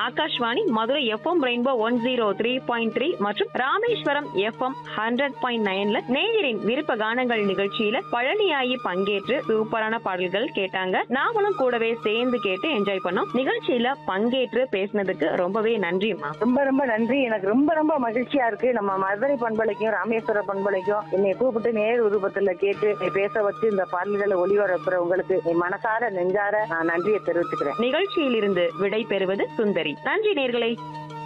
Akashvani Madurai F M rainbow one zero three point three மற்றும் Rameswaram FM hundred point நைன்ல நேயரின் விருப்ப கானங்கள் நிகழ்ச்சியில பழனியாயி பங்கேற்று சூப்பரான பாடல்கள் கேட்டாங்க நாமளும் கூடவே சேர்ந்து கேட்டு என்ஜாய் பண்ணோம் நிகழ்ச்சியில பங்கேற்று பேசினதுக்கு ரொம்பவே நன்றிம்மா ரொம்ப ரொம்ப நன்றி எனக்கு ரொம்ப ரொம்ப மகிழ்ச்சியா இருக்கு நம்ம மதுரை பண்பலைக்கும் ராமேஸ்வர பண்பலைக்கும் என்னை கூப்பிட்டு நேர் உருவத்துல கேட்டு என்னை பேச வச்சு இந்த பாடல்களை ஒளிபரப்புற உங்களுக்கு என் மனசார நெஞ்சார நான் நன்றியை தெரிவிச்சுக்கிறேன் நிகழ்ச்சியிலிருந்து விடை பெறுவது சுந்தரி நன்றி நேர்களே